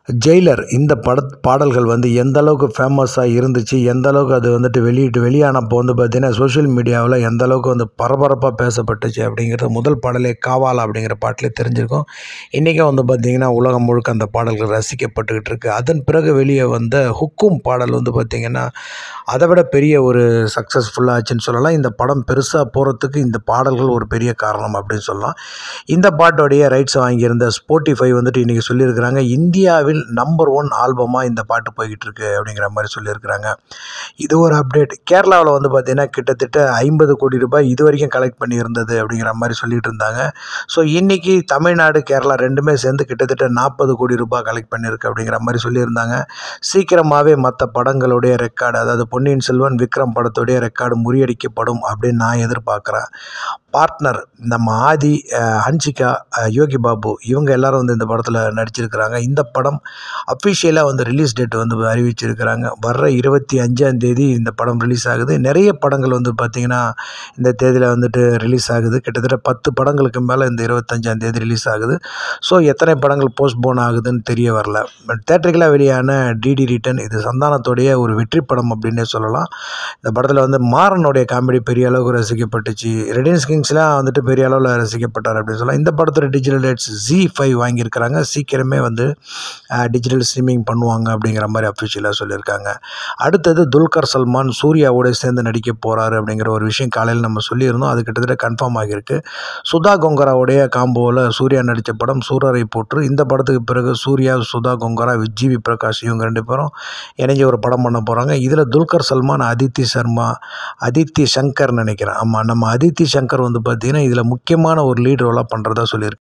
Jailer இந்த பட பாடல்கள் வந்து எந்த அளவுக்கு ஃபேமஸாக இருந்துச்சு எந்த அளவுக்கு அது வந்துட்டு வெளியிட்டு வெளியானப்போ வந்து பார்த்திங்கன்னா சோஷியல் மீடியாவில் எந்த அளவுக்கு வந்து பரபரப்பாக பேசப்பட்டுச்சு அப்படிங்கிறது முதல் பாடலே காவாலா அப்படிங்கிற பாட்டிலே தெரிஞ்சிருக்கும் இன்றைக்கும் வந்து பார்த்திங்கன்னா உலகம் முழுக்க அந்த பாடல்கள் ரசிக்கப்பட்டுக்கிட்டு இருக்கு அதன் பிறகு வெளியே வந்த ஹுக்கும் பாடல் வந்து பார்த்திங்கன்னா அதை விட பெரிய ஒரு சக்ஸஸ்ஃபுல்லாச்சுன்னு சொல்லலாம் இந்த படம் பெருசாக போகிறதுக்கு இந்த பாடல்கள் ஒரு பெரிய காரணம் அப்படின்னு சொல்லலாம் இந்த பாட்டோடைய ரைட்ஸ் வாங்கியிருந்த ஸ்போட்டிஃபை வந்துட்டு இன்றைக்கி சொல்லியிருக்கிறாங்க இந்தியாவில் நம்பர் ஒன் ஆல்பமாக இந்த பாட்டு போய்கிட்டு இருக்கு அப்படிங்கிற மாதிரி சொல்லியிருக்கிறாங்க இது ஒரு அப்டேட் கேரளாவில் வந்து பார்த்திங்கன்னா கிட்டத்தட்ட ஐம்பது கோடி ரூபாய் இது வரைக்கும் கலெக்ட் பண்ணியிருந்தது அப்படிங்கிற மாதிரி சொல்லிட்டு இருந்தாங்க ஸோ இன்றைக்கி தமிழ்நாடு கேரளா ரெண்டுமே சேர்ந்து கிட்டத்தட்ட நாற்பது கோடி ரூபாய் கலெக்ட் பண்ணியிருக்கு அப்படிங்கிற மாதிரி சொல்லியிருந்தாங்க சீக்கிரமாகவே மற்ற படங்களுடைய ரெக்கார்டு அதாவது பொன்னியின் செல்வன் விக்ரம் படத்துடைய ரெக்கார்டு முறியடிக்கப்படும் அப்படின்னு நான் எதிர்பார்க்குறேன் பார்ட்னர் நம்ம ஆதி அஹ், ஹன்சிகா அஹ், யோகி பாபு இவங்க எல்லாரும் வந்து இந்த படத்தில் நடிச்சிருக்கிறாங்க இந்த படம் அஃபிஷியலாக வந்து ரிலீஸ் டேட் வந்து அறிவிச்சிருக்கிறாங்க வர்ற இருபத்தி அஞ்சாம் தேதி இந்த படம் ரிலீஸ் ஆகுது நிறைய படங்கள் வந்து பார்த்திங்கன்னா இந்த தேதியில் வந்துட்டு ரிலீஸ் ஆகுது கிட்டத்தட்ட பத்து படங்களுக்கு மேலே இந்த இருபத்தஞ்சாம் தேதி ரிலீஸ் ஆகுது ஸோ எத்தனை படங்கள் போஸ்ட்போன் ஆகுதுன்னு தெரிய வரல பட் தேட்டரிக்கலாக வெளியான டிடி ரிட்டன் இது சந்தானத்தோடைய ஒரு வெற்றி படம் அப்படின்னே சொல்லலாம் இந்த படத்தில் வந்து மாறனுடைய காமெடி பெரிய அளவுக்கு ரசிக்கப்பட்டுச்சு ரெடின்ஸ் கிங்ஸ்லாம் வந்துட்டு பெரிய அளவில் ரசிக்கப்பட்டார் அப்படின்னு சொல்லலாம் இந்த படத்தோட டிஜிட்டல் ரேட்ஸ் ஜி ஃபைவ் வாங்கியிருக்கிறாங்க சீக்கிரமே வந்து டிஜிட்டல் ஸ்ட்ரீமிங் பண்ணுவாங்க அப்படிங்கிற மாதிரி அஃபிஷியலாக சொல்லியிருக்காங்க அடுத்தது துல்கர் சல்மான் சூர்யாவோட சேர்ந்து நடிக்க போகிறாரு அப்படிங்கிற ஒரு விஷயம் காலையில் நம்ம சொல்லியிருந்தோம் அது கிட்டத்தட்ட கன்ஃபார்ம் ஆகியிருக்கு சுதா கொங்கராவுடைய காம்போவில் சூர்யா நடித்த படம் சூரரை போற்று இந்த படத்துக்கு பிறகு சூர்யா சுதா கொங்கரா ஜிவி பிரகாஷ் இவங்க ரெண்டு பேரும் இணைஞ்சு ஒரு படம் பண்ண போகிறாங்க இதில் துல்கர் சல்மான் அதித்தி சர்மா அதித்தி சங்கர் நினைக்கிறேன் ஆமாம் நம்ம அதித்தி சங்கர் வந்து பார்த்திங்கன்னா இதில் முக்கியமான ஒரு லீட் ரோலாக பண்ணுறதா சொல்லியிருக்கு